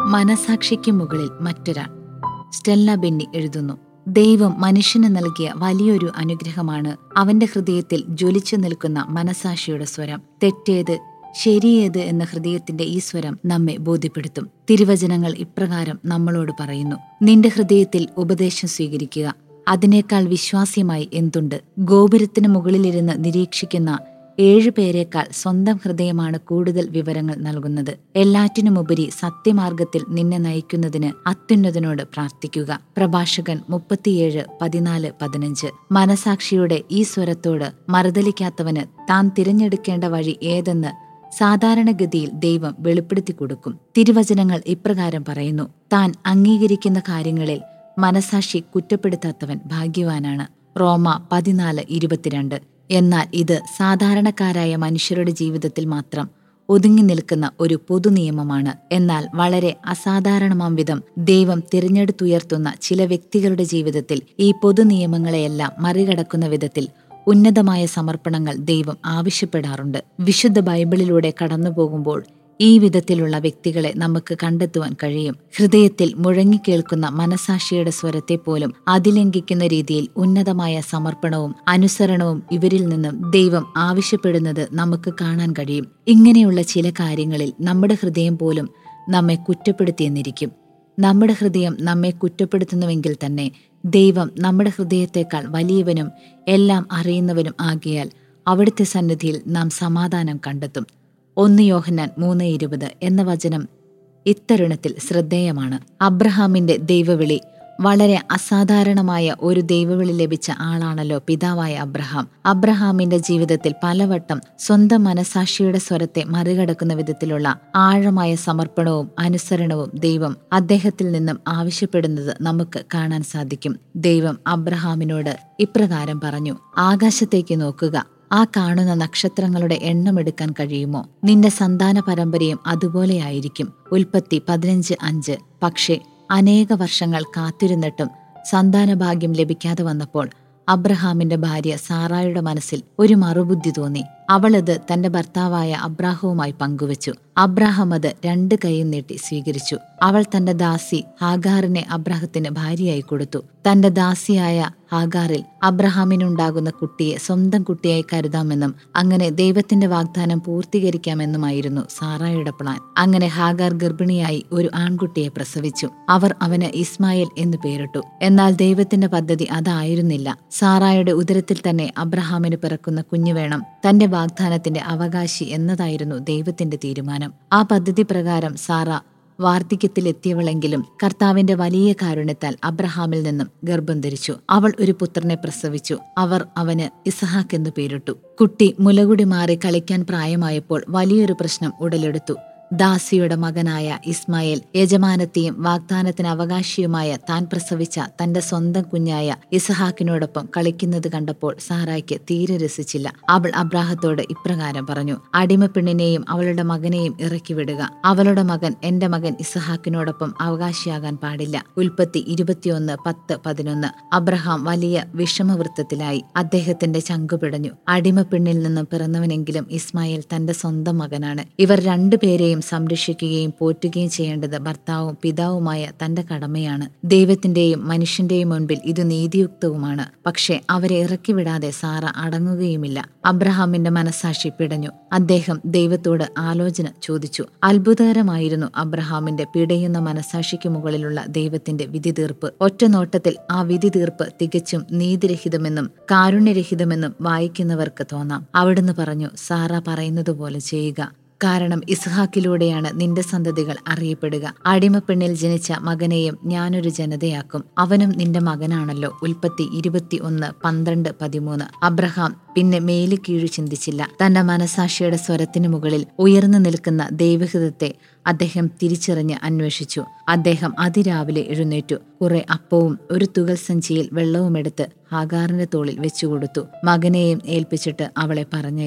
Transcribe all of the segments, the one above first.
മനസാക്ഷിക്ക് മുകളിൽ മറ്റൊരാൾ സ്റ്റെല്ല ബെന്നി എഴുതുന്നു ദൈവം മനുഷ്യന് നൽകിയ വലിയൊരു അനുഗ്രഹമാണ് അവന്റെ ഹൃദയത്തിൽ ജ്വലിച്ചു നിൽക്കുന്ന മനസാക്ഷിയുടെ സ്വരം തെറ്റേത് ശരിയേത് എന്ന ഹൃദയത്തിന്റെ ഈ സ്വരം നമ്മെ ബോധ്യപ്പെടുത്തും തിരുവചനങ്ങൾ ഇപ്രകാരം നമ്മളോട് പറയുന്നു നിന്റെ ഹൃദയത്തിൽ ഉപദേശം സ്വീകരിക്കുക അതിനേക്കാൾ വിശ്വാസ്യമായി എന്തുണ്ട് ഗോപുരത്തിന് മുകളിലിരുന്ന് നിരീക്ഷിക്കുന്ന ഏഴു പേരേക്കാൾ സ്വന്തം ഹൃദയമാണ് കൂടുതൽ വിവരങ്ങൾ നൽകുന്നത് എല്ലാറ്റിനുമുപരി സത്യമാർഗത്തിൽ നിന്നെ നയിക്കുന്നതിന് അത്യുന്നതനോട് പ്രാർത്ഥിക്കുക പ്രഭാഷകൻ മുപ്പത്തിയേഴ് പതിനാല് പതിനഞ്ച് മനസാക്ഷിയുടെ ഈ സ്വരത്തോട് മറുതലിക്കാത്തവന് താൻ തിരഞ്ഞെടുക്കേണ്ട വഴി ഏതെന്ന് സാധാരണഗതിയിൽ ദൈവം വെളിപ്പെടുത്തി കൊടുക്കും തിരുവചനങ്ങൾ ഇപ്രകാരം പറയുന്നു താൻ അംഗീകരിക്കുന്ന കാര്യങ്ങളിൽ മനസാക്ഷി കുറ്റപ്പെടുത്താത്തവൻ ഭാഗ്യവാനാണ് റോമ പതിനാല് ഇരുപത്തിരണ്ട് എന്നാൽ ഇത് സാധാരണക്കാരായ മനുഷ്യരുടെ ജീവിതത്തിൽ മാത്രം ഒതുങ്ങി നിൽക്കുന്ന ഒരു പൊതുനിയമമാണ് എന്നാൽ വളരെ അസാധാരണമാം വിധം ദൈവം തിരഞ്ഞെടുത്തുയർത്തുന്ന ചില വ്യക്തികളുടെ ജീവിതത്തിൽ ഈ പൊതുനിയമങ്ങളെയെല്ലാം മറികടക്കുന്ന വിധത്തിൽ ഉന്നതമായ സമർപ്പണങ്ങൾ ദൈവം ആവശ്യപ്പെടാറുണ്ട് വിശുദ്ധ ബൈബിളിലൂടെ കടന്നുപോകുമ്പോൾ ഈ വിധത്തിലുള്ള വ്യക്തികളെ നമുക്ക് കണ്ടെത്തുവാൻ കഴിയും ഹൃദയത്തിൽ മുഴങ്ങിക്കേൾക്കുന്ന മനസാക്ഷിയുടെ സ്വരത്തെ പോലും അതിലംഘിക്കുന്ന രീതിയിൽ ഉന്നതമായ സമർപ്പണവും അനുസരണവും ഇവരിൽ നിന്നും ദൈവം ആവശ്യപ്പെടുന്നത് നമുക്ക് കാണാൻ കഴിയും ഇങ്ങനെയുള്ള ചില കാര്യങ്ങളിൽ നമ്മുടെ ഹൃദയം പോലും നമ്മെ കുറ്റപ്പെടുത്തിയെന്നിരിക്കും നമ്മുടെ ഹൃദയം നമ്മെ കുറ്റപ്പെടുത്തുന്നുവെങ്കിൽ തന്നെ ദൈവം നമ്മുടെ ഹൃദയത്തെക്കാൾ വലിയവനും എല്ലാം അറിയുന്നവനും ആകിയാൽ അവിടുത്തെ സന്നിധിയിൽ നാം സമാധാനം കണ്ടെത്തും ഒന്ന് യോഹന്നാൻ മൂന്ന് ഇരുപത് എന്ന വചനം ഇത്തരുണത്തിൽ ശ്രദ്ധേയമാണ് അബ്രഹാമിന്റെ ദൈവവിളി വളരെ അസാധാരണമായ ഒരു ദൈവവിളി ലഭിച്ച ആളാണല്ലോ പിതാവായ അബ്രഹാം അബ്രഹാമിന്റെ ജീവിതത്തിൽ പലവട്ടം സ്വന്തം മനസാക്ഷിയുടെ സ്വരത്തെ മറികടക്കുന്ന വിധത്തിലുള്ള ആഴമായ സമർപ്പണവും അനുസരണവും ദൈവം അദ്ദേഹത്തിൽ നിന്നും ആവശ്യപ്പെടുന്നത് നമുക്ക് കാണാൻ സാധിക്കും ദൈവം അബ്രഹാമിനോട് ഇപ്രകാരം പറഞ്ഞു ആകാശത്തേക്ക് നോക്കുക ആ കാണുന്ന നക്ഷത്രങ്ങളുടെ എണ്ണമെടുക്കാൻ കഴിയുമോ നിന്റെ സന്താന പരമ്പരയും അതുപോലെയായിരിക്കും ഉൽപ്പത്തി പതിനഞ്ച് അഞ്ച് പക്ഷേ അനേക വർഷങ്ങൾ കാത്തിരുന്നിട്ടും സന്താനഭാഗ്യം ലഭിക്കാതെ വന്നപ്പോൾ അബ്രഹാമിന്റെ ഭാര്യ സാറായുടെ മനസ്സിൽ ഒരു മറുബുദ്ധി തോന്നി അവളത് തന്റെ ഭർത്താവായ അബ്രാഹവുമായി പങ്കുവച്ചു അബ്രാഹം അത് രണ്ട് കൈയും നീട്ടി സ്വീകരിച്ചു അവൾ തന്റെ ദാസി ഹാഗാറിനെ അബ്രാഹത്തിന് ഭാര്യയായി കൊടുത്തു തന്റെ ദാസിയായ ഹാഗാറിൽ അബ്രഹാമിനുണ്ടാകുന്ന കുട്ടിയെ സ്വന്തം കുട്ടിയായി കരുതാമെന്നും അങ്ങനെ ദൈവത്തിന്റെ വാഗ്ദാനം പൂർത്തീകരിക്കാമെന്നുമായിരുന്നു സാറായുടെ പ്ലാൻ അങ്ങനെ ഹാഗാർ ഗർഭിണിയായി ഒരു ആൺകുട്ടിയെ പ്രസവിച്ചു അവർ അവന് ഇസ്മായിൽ എന്ന് പേരിട്ടു എന്നാൽ ദൈവത്തിന്റെ പദ്ധതി അതായിരുന്നില്ല സാറായുടെ ഉദരത്തിൽ തന്നെ അബ്രഹാമിന് പിറക്കുന്ന കുഞ്ഞു വേണം തന്റെ വാഗ്ദാനത്തിന്റെ അവകാശി എന്നതായിരുന്നു ദൈവത്തിന്റെ തീരുമാനം ആ പദ്ധതി പ്രകാരം സാറ വാർദ്ധക്യത്തിലെത്തിയവളെങ്കിലും കർത്താവിന്റെ വലിയ കാരുണ്യത്താൽ അബ്രഹാമിൽ നിന്നും ഗർഭം ധരിച്ചു അവൾ ഒരു പുത്രനെ പ്രസവിച്ചു അവർ അവന് ഇസഹാക്ക് എന്ന് പേരിട്ടു കുട്ടി മുലകുടി മാറി കളിക്കാൻ പ്രായമായപ്പോൾ വലിയൊരു പ്രശ്നം ഉടലെടുത്തു ദാസിയുടെ മകനായ ഇസ്മായേൽ യജമാനത്തെയും വാഗ്ദാനത്തിന് അവകാശിയുമായ താൻ പ്രസവിച്ച തന്റെ സ്വന്തം കുഞ്ഞായ ഇസഹാക്കിനോടൊപ്പം കളിക്കുന്നത് കണ്ടപ്പോൾ സാറായ്ക്ക് തീരെ രസിച്ചില്ല അവൾ അബ്രാഹത്തോട് ഇപ്രകാരം പറഞ്ഞു അടിമപ്പെണ്ണിനെയും അവളുടെ മകനെയും ഇറക്കി വിടുക അവളുടെ മകൻ എന്റെ മകൻ ഇസഹാക്കിനോടൊപ്പം അവകാശിയാകാൻ പാടില്ല ഉൽപ്പത്തി ഇരുപത്തിയൊന്ന് പത്ത് പതിനൊന്ന് അബ്രഹാം വലിയ വിഷമവൃത്തത്തിലായി അദ്ദേഹത്തിന്റെ ചങ്കുപിടഞ്ഞു അടിമപ്പെണ്ണിൽ നിന്നും പിറന്നവനെങ്കിലും ഇസ്മായേൽ തന്റെ സ്വന്തം മകനാണ് ഇവർ രണ്ടുപേരെയും സംരക്ഷിക്കുകയും പോറ്റുകയും ചെയ്യേണ്ടത് ഭർത്താവും പിതാവുമായ തന്റെ കടമയാണ് ദൈവത്തിന്റെയും മനുഷ്യന്റെയും മുൻപിൽ ഇത് നീതിയുക്തവുമാണ് പക്ഷേ അവരെ ഇറക്കിവിടാതെ സാറ അടങ്ങുകയുമില്ല അബ്രഹാമിന്റെ മനസാക്ഷി പിടഞ്ഞു അദ്ദേഹം ദൈവത്തോട് ആലോചന ചോദിച്ചു അത്ഭുതകരമായിരുന്നു അബ്രഹാമിന്റെ പിടയുന്ന മനസാക്ഷിക്ക് മുകളിലുള്ള ദൈവത്തിന്റെ വിധി തീർപ്പ് ഒറ്റ നോട്ടത്തിൽ ആ വിധി തീർപ്പ് തികച്ചും നീതിരഹിതമെന്നും കാരുണ്യരഹിതമെന്നും വായിക്കുന്നവർക്ക് തോന്നാം അവിടുന്ന് പറഞ്ഞു സാറ പറയുന്നത് പോലെ ചെയ്യുക കാരണം ഇസ്ഹാക്കിലൂടെയാണ് നിന്റെ സന്തതികൾ അറിയപ്പെടുക അടിമപ്പെണ്ണിൽ ജനിച്ച മകനെയും ഞാനൊരു ജനതയാക്കും അവനും നിന്റെ മകനാണല്ലോ ഉൽപ്പത്തി ഇരുപത്തി ഒന്ന് പന്ത്രണ്ട് പതിമൂന്ന് അബ്രഹാം പിന്നെ മേലു കീഴു ചിന്തിച്ചില്ല തന്റെ മനസാക്ഷിയുടെ സ്വരത്തിനു മുകളിൽ ഉയർന്നു നിൽക്കുന്ന ദൈവഹിതത്തെ അദ്ദേഹം തിരിച്ചറിഞ്ഞ് അന്വേഷിച്ചു അദ്ദേഹം അതിരാവിലെ എഴുന്നേറ്റു കുറെ അപ്പവും ഒരു തുകൽ സഞ്ചിയിൽ വെള്ളവും എടുത്ത് ഹാഗാറിന്റെ തോളിൽ വെച്ചുകൊടുത്തു മകനെയും ഏൽപ്പിച്ചിട്ട് അവളെ പറഞ്ഞയച്ചു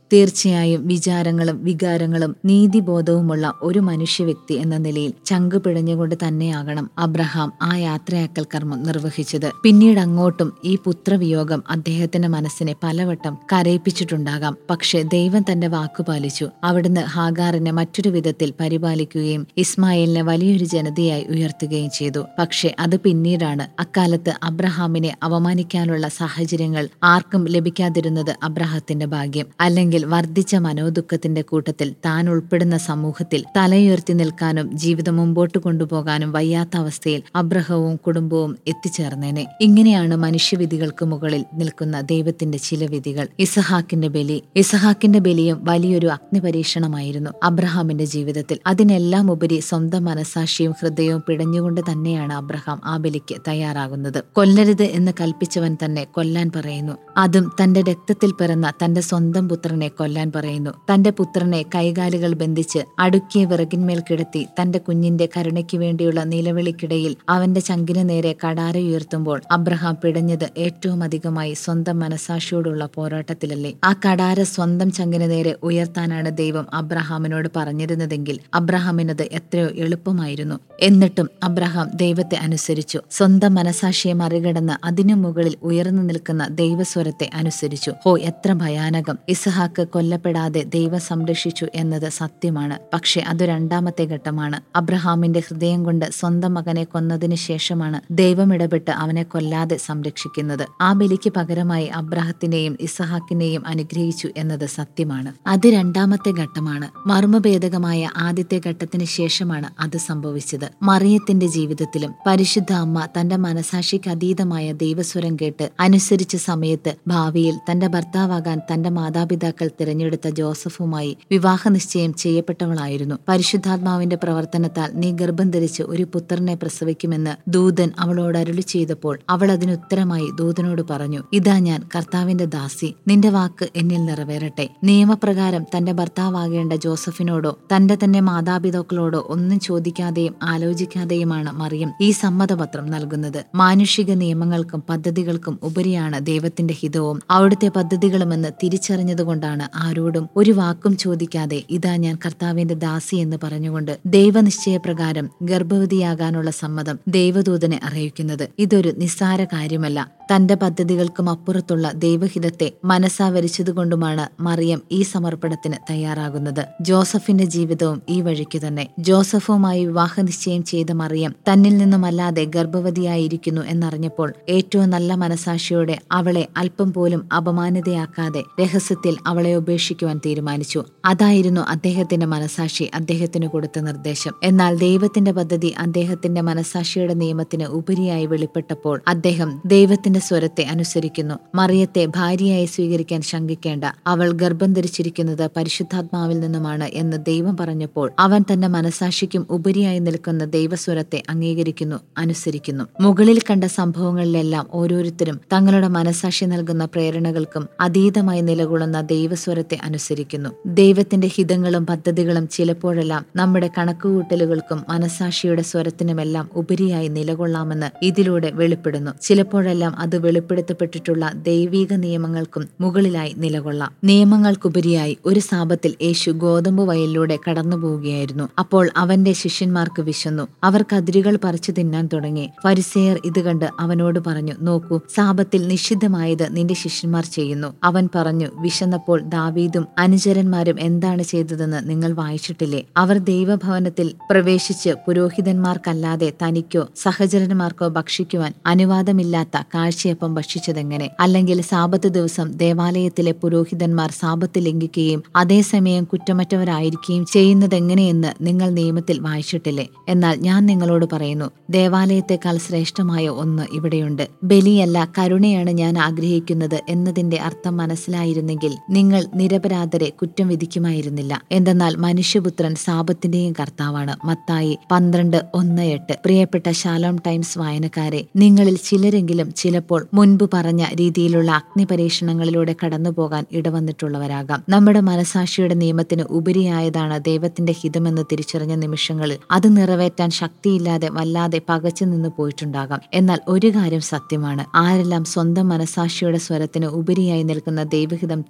തീർച്ചയായും വിചാരങ്ങളും വികാരങ്ങളും നീതിബോധവുമുള്ള ഒരു മനുഷ്യ വ്യക്തി എന്ന നിലയിൽ ചങ്കു പിഴഞ്ഞുകൊണ്ട് തന്നെയാകണം അബ്രഹാം ആ യാത്രയാക്കൽ കർമ്മം നിർവഹിച്ചത് പിന്നീട് അങ്ങോട്ടും ഈ പുത്രവിയോഗം അദ്ദേഹത്തിന്റെ മനസ്സിനെ പലവട്ടം കരയിപ്പിച്ചിട്ടുണ്ടാകാം പക്ഷെ ദൈവം തന്റെ വാക്കു പാലിച്ചു അവിടുന്ന് ഹാഗാറിനെ മറ്റൊരു വിധത്തിൽ പരിപാലിക്കുകയും ഇസ്മായിലിനെ വലിയൊരു ജനതയായി ഉയർത്തുകയും ചെയ്തു പക്ഷെ അത് പിന്നീടാണ് അക്കാലത്ത് അബ്രഹാമിനെ അവമാനിക്കാനുള്ള സാഹചര്യങ്ങൾ ആർക്കും ലഭിക്കാതിരുന്നത് അബ്രഹത്തിന്റെ ഭാഗ്യം അല്ലെങ്കിൽ വർദ്ധിച്ച മനോദുഃഖത്തിന്റെ കൂട്ടത്തിൽ താൻ ഉൾപ്പെടുന്ന സമൂഹത്തിൽ തലയുയർത്തി നിൽക്കാനും ജീവിതം മുമ്പോട്ട് കൊണ്ടുപോകാനും വയ്യാത്ത അവസ്ഥയിൽ അബ്രഹവും കുടുംബവും എത്തിച്ചേർന്നേനെ ഇങ്ങനെയാണ് മനുഷ്യവിധികൾക്ക് മുകളിൽ നിൽക്കുന്ന ദൈവത്തിന്റെ ചില വിധികൾ ഇസഹാക്കിന്റെ ബലി ഇസഹാക്കിന്റെ ബലിയും വലിയൊരു അഗ്നിപരീക്ഷണമായിരുന്നു അബ്രഹാമിന്റെ ജീവിതത്തിൽ അതിനെല്ലാം ഉപരി സ്വന്തം മനസാക്ഷിയും ഹൃദയവും പിടഞ്ഞുകൊണ്ട് തന്നെയാണ് അബ്രഹാം ആ ബലിക്ക് തയ്യാറാകുന്നത് കൊല്ലരുത് എന്ന് കൽപ്പിച്ചവൻ തന്നെ കൊല്ലാൻ പറയുന്നു അതും തന്റെ രക്തത്തിൽ പിറന്ന തന്റെ സ്വന്തം പുത്രനെ കൊല്ലാൻ പറയുന്നു തന്റെ പുത്രനെ കൈകാലുകൾ ബന്ധിച്ച് അടുക്കിയ വിറകിന്മേൽ കിടത്തി തന്റെ കുഞ്ഞിന്റെ കരുണയ്ക്ക് വേണ്ടിയുള്ള നിലവിളിക്കിടയിൽ അവന്റെ ചങ്കിന് നേരെ കടാര ഉയർത്തുമ്പോൾ അബ്രഹാം പിടഞ്ഞത് ഏറ്റവും അധികമായി സ്വന്തം മനസാക്ഷിയോടുള്ള പോരാട്ടത്തിലല്ലേ ആ കടാര സ്വന്തം ചങ്കിന് നേരെ ഉയർത്താനാണ് ദൈവം അബ്രഹാമിനോട് പറഞ്ഞിരുന്നതെങ്കിൽ അബ്രഹാമിനത് എത്രയോ എളുപ്പമായിരുന്നു എന്നിട്ടും അബ്രഹാം ദൈവത്തെ അനുസരിച്ചു സ്വന്തം മനസാക്ഷിയെ മറികടന്ന് അതിനു മുകളിൽ ഉയർന്നു നിൽക്കുന്ന ദൈവസ്വരത്തെ അനുസരിച്ചു ഹോ എത്ര ഭയാനകം ഇസഹാക്ക് കൊല്ലപ്പെടാതെ ദൈവം സംരക്ഷിച്ചു എന്നത് സത്യമാണ് പക്ഷെ അത് രണ്ടാമത്തെ ഘട്ടമാണ് അബ്രഹാമിന്റെ ഹൃദയം കൊണ്ട് സ്വന്തം മകനെ കൊന്നതിന് ശേഷമാണ് ദൈവം ഇടപെട്ട് അവനെ കൊല്ലാതെ സംരക്ഷിക്കുന്നത് ആ ബലിക്ക് പകരമായി അബ്രഹത്തിനെയും ഇസഹാക്കിനെയും അനുഗ്രഹിച്ചു എന്നത് സത്യമാണ് അത് രണ്ടാമത്തെ ഘട്ടമാണ് മർമ്മഭേദകമായ ആദ്യത്തെ ഘട്ടത്തിന് ശേഷമാണ് അത് സംഭവിച്ചത് മറിയത്തിന്റെ ജീവിതത്തിലും പരിശുദ്ധ അമ്മ തന്റെ മനസാക്ഷിക്ക് അതീതമായ ദൈവസ്വരം കേട്ട് അനുസരിച്ച സമയത്ത് ഭാവിയിൽ തന്റെ ഭർത്താവാകാൻ തന്റെ മാതാപിതാക്കൾ തിരഞ്ഞെടുത്ത ജോസഫുമായി വിവാഹ നിശ്ചയം ചെയ്യപ്പെട്ടവളായിരുന്നു പരിശുദ്ധാത്മാവിന്റെ പ്രവർത്തനത്താൽ നീ ഗർഭം ധരിച്ച് ഒരു പുത്രനെ പ്രസവിക്കുമെന്ന് ദൂതൻ അവളോട് അരുളി ചെയ്തപ്പോൾ അവൾ അതിനുത്തരമായി ദൂതനോട് പറഞ്ഞു ഇതാ ഞാൻ കർത്താവിന്റെ ദാസി നിന്റെ വാക്ക് എന്നിൽ നിറവേറട്ടെ നിയമപ്രകാരം തന്റെ ഭർത്താവാകേണ്ട ജോസഫിനോടോ തന്റെ തന്നെ മാതാപിതാക്കളോടോ ഒന്നും ചോദിക്കാതെയും ആലോചിക്കാതെയുമാണ് മറിയം ഈ സമ്മതപത്രം നൽകുന്നത് മാനുഷിക നിയമങ്ങൾക്കും പദ്ധതികൾക്കും ഉപരിയാണ് ദൈവത്തിന്റെ ഹിതവും അവിടുത്തെ പദ്ധതികളുമെന്ന് തിരിച്ചറിഞ്ഞതുകൊണ്ടാണ് ആരോടും ഒരു വാക്കും ചോദിക്കാതെ ഇതാ ഞാൻ കർത്താവിന്റെ ദാസി എന്ന് പറഞ്ഞുകൊണ്ട് ദൈവനിശ്ചയപ്രകാരം ഗർഭവതിയാകാനുള്ള സമ്മതം ദൈവദൂതനെ അറിയിക്കുന്നത് ഇതൊരു നിസ്സാര കാര്യമല്ല തന്റെ പദ്ധതികൾക്കും അപ്പുറത്തുള്ള ദൈവഹിതത്തെ മനസ്സാവരിച്ചതുകൊണ്ടുമാണ് മറിയം ഈ സമർപ്പണത്തിന് തയ്യാറാകുന്നത് ജോസഫിന്റെ ജീവിതവും ഈ വഴിക്ക് തന്നെ ജോസഫുമായി വിവാഹ നിശ്ചയം ചെയ്ത മറിയം തന്നിൽ നിന്നുമല്ലാതെ ഗർഭവതിയായിരിക്കുന്നു എന്നറിഞ്ഞപ്പോൾ ഏറ്റവും നല്ല മനസാക്ഷിയോടെ അവളെ അല്പം പോലും അപമാനിതയാക്കാതെ രഹസ്യത്തിൽ അവളെ ഉപേക്ഷിക്കുവാൻ തീരുമാനിച്ചു അതായിരുന്നു അദ്ദേഹത്തിന്റെ മനസാക്ഷി അദ്ദേഹത്തിന് കൊടുത്ത നിർദ്ദേശം എന്നാൽ ദൈവത്തിന്റെ പദ്ധതി അദ്ദേഹത്തിന്റെ മനസാക്ഷിയുടെ നിയമത്തിന് ഉപരിയായി വെളിപ്പെട്ടപ്പോൾ അദ്ദേഹം ദൈവത്തിന്റെ സ്വരത്തെ അനുസരിക്കുന്നു മറിയത്തെ ഭാര്യയായി സ്വീകരിക്കാൻ ശങ്കിക്കേണ്ട അവൾ ഗർഭം ധരിച്ചിരിക്കുന്നത് പരിശുദ്ധാത്മാവിൽ നിന്നുമാണ് എന്ന് ദൈവം പറഞ്ഞപ്പോൾ അവൻ തന്റെ മനസാക്ഷിക്കും ഉപരിയായി നിൽക്കുന്ന ദൈവസ്വരത്തെ അംഗീകരിക്കുന്നു അനുസരിക്കുന്നു മുകളിൽ കണ്ട സംഭവങ്ങളിലെല്ലാം ഓരോരുത്തരും തങ്ങളുടെ മനസാക്ഷി നൽകുന്ന പ്രേരണകൾക്കും അതീതമായി നിലകൊള്ളുന്ന ദൈവസ്വരത്തെ അനുസരിക്കുന്നു ദൈവത്തിന്റെ ഹിതങ്ങളും പദ്ധതികളും ചിലപ്പോഴെല്ലാം നമ്മുടെ കണക്കുകൂട്ടലുകൾക്കും മനസാക്ഷിയുടെ സ്വരത്തിനുമെല്ലാം ഉപരിയായി നിലകൊള്ളാമെന്ന് ഇതിലൂടെ വെളിപ്പെടുന്നു ചിലപ്പോഴെല്ലാം അത് വെളിപ്പെടുത്തപ്പെട്ടിട്ടുള്ള ദൈവീക നിയമങ്ങൾക്കും മുകളിലായി നിലകൊള്ളാം നിയമങ്ങൾക്കുപരിയായി ഒരു സാപത്തിൽ യേശു ഗോതമ്പ് വയലിലൂടെ കടന്നു പോവുകയായിരുന്നു അപ്പോൾ അവന്റെ ശിഷ്യന്മാർക്ക് വിശന്നു അവർ കതിരുകൾ പറിച്ചു തിന്നാൻ തുടങ്ങി ഫരിസേയർ ഇത് കണ്ട് അവനോട് പറഞ്ഞു നോക്കൂ സാപത്തിൽ നിഷിദ്ധമായത് നിന്റെ ശിഷ്യന്മാർ ചെയ്യുന്നു അവൻ പറഞ്ഞു വിശന്നപ്പോൾ ദാവീദും അനുചരന്മാരും എന്താണ് ചെയ്തതെന്ന് നിങ്ങൾ വായിച്ചിട്ടില്ലേ അവർ ദൈവഭവനത്തിൽ പ്രവേശിച്ച് പുരോഹിതന്മാർക്കല്ലാതെ തനിക്കോ സഹചരന്മാർക്കോ ഭക്ഷിക്കുവാൻ അനുവാദമില്ലാത്ത കാഴ്ചയപ്പം ഭക്ഷിച്ചതെങ്ങനെ അല്ലെങ്കിൽ സാപത്ത് ദിവസം ദേവാലയത്തിലെ പുരോഹിതന്മാർ സാപത്ത് ലംഘിക്കുകയും അതേസമയം കുറ്റമറ്റവരായിരിക്കുകയും ചെയ്യുന്നതെങ്ങനെയെന്ന് നിങ്ങൾ നിയമത്തിൽ വായിച്ചിട്ടില്ലേ എന്നാൽ ഞാൻ നിങ്ങളോട് പറയുന്നു ദേവാലയത്തെക്കാൾ ശ്രേഷ്ഠമായ ഒന്ന് ഇവിടെയുണ്ട് ബലിയല്ല കരുണയാണ് ഞാൻ ആഗ്രഹിക്കുന്നത് എന്നതിന്റെ അർത്ഥം മനസ്സിലായിരുന്നെങ്കിൽ നിങ്ങൾ നിരപരാധരെ കുറ്റം വിധിക്കുമായിരുന്നില്ല എന്തെന്നാൽ മനുഷ്യപുത്രൻ സാപത്തിന്റെയും കർത്താവാണ് മത്തായി പന്ത്രണ്ട് ഒന്ന് എട്ട് പ്രിയപ്പെട്ട ശാലോം ടൈംസ് വായനക്കാരെ നിങ്ങളിൽ ചിലരെങ്കിലും ചിലപ്പോൾ മുൻപ് പറഞ്ഞ രീതിയിലുള്ള അഗ്നി പരീക്ഷണങ്ങളിലൂടെ കടന്നുപോകാൻ ഇടവന്നിട്ടുള്ളവരാകാം നമ്മുടെ മനസാക്ഷിയുടെ നിയമത്തിന് ഉപരിയായതാണ് ദൈവത്തിന്റെ ഹിതമെന്ന് തിരിച്ചറിഞ്ഞ നിമിഷങ്ങളിൽ അത് നിറവേറ്റാൻ ശക്തിയില്ലാതെ വല്ലാതെ പകച്ചു നിന്ന് പോയിട്ടുണ്ടാകാം എന്നാൽ ഒരു കാര്യം സത്യമാണ് ആരെല്ലാം സ്വന്തം മനസാക്ഷിയുടെ സ്വരത്തിന് ഉപരിയായി നിൽക്കുന്ന ദൈവഹിതം തിരിച്ചറിഞ്ഞ്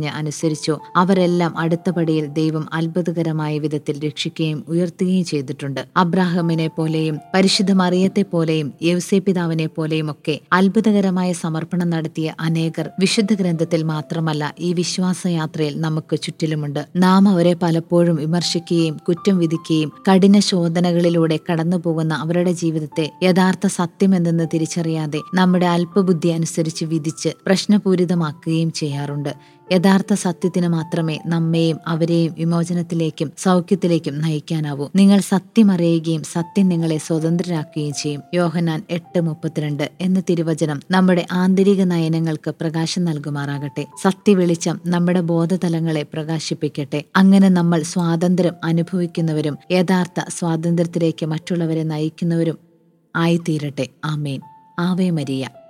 തിരിച്ചറിഞ്ഞ് അനുസരിച്ചോ അവരെല്ലാം അടുത്ത പടിയിൽ ദൈവം അത്ഭുതകരമായ വിധത്തിൽ രക്ഷിക്കുകയും ഉയർത്തുകയും ചെയ്തിട്ടുണ്ട് അബ്രാഹമിനെ പോലെയും പരിശുദ്ധ മറിയത്തെ പോലെയും യവസേ പിതാവിനെ പോലെയും ഒക്കെ അത്ഭുതകരമായ സമർപ്പണം നടത്തിയ അനേകർ വിശുദ്ധ ഗ്രന്ഥത്തിൽ മാത്രമല്ല ഈ വിശ്വാസയാത്രയിൽ നമുക്ക് ചുറ്റിലുമുണ്ട് നാം അവരെ പലപ്പോഴും വിമർശിക്കുകയും കുറ്റം വിധിക്കുകയും കഠിന ശോധനകളിലൂടെ കടന്നുപോകുന്ന അവരുടെ ജീവിതത്തെ യഥാർത്ഥ സത്യമെന്തെന്ന് തിരിച്ചറിയാതെ നമ്മുടെ അല്പബുദ്ധി അനുസരിച്ച് വിധിച്ച് പ്രശ്നപൂരിതമാക്കുകയും ചെയ്യാറുണ്ട് യഥാർത്ഥ സത്യത്തിന് മാത്രമേ നമ്മെയും അവരെയും വിമോചനത്തിലേക്കും സൗഖ്യത്തിലേക്കും നയിക്കാനാവൂ നിങ്ങൾ സത്യം അറിയുകയും സത്യം നിങ്ങളെ സ്വതന്ത്രരാക്കുകയും ചെയ്യും യോഹനാൻ എട്ട് മുപ്പത്തിരണ്ട് എന്ന തിരുവചനം നമ്മുടെ ആന്തരിക നയനങ്ങൾക്ക് പ്രകാശം നൽകുമാറാകട്ടെ സത്യവെളിച്ചം നമ്മുടെ ബോധതലങ്ങളെ പ്രകാശിപ്പിക്കട്ടെ അങ്ങനെ നമ്മൾ സ്വാതന്ത്ര്യം അനുഭവിക്കുന്നവരും യഥാർത്ഥ സ്വാതന്ത്ര്യത്തിലേക്ക് മറ്റുള്ളവരെ നയിക്കുന്നവരും ആയിത്തീരട്ടെ ആമേൻ ആവേ മരിയ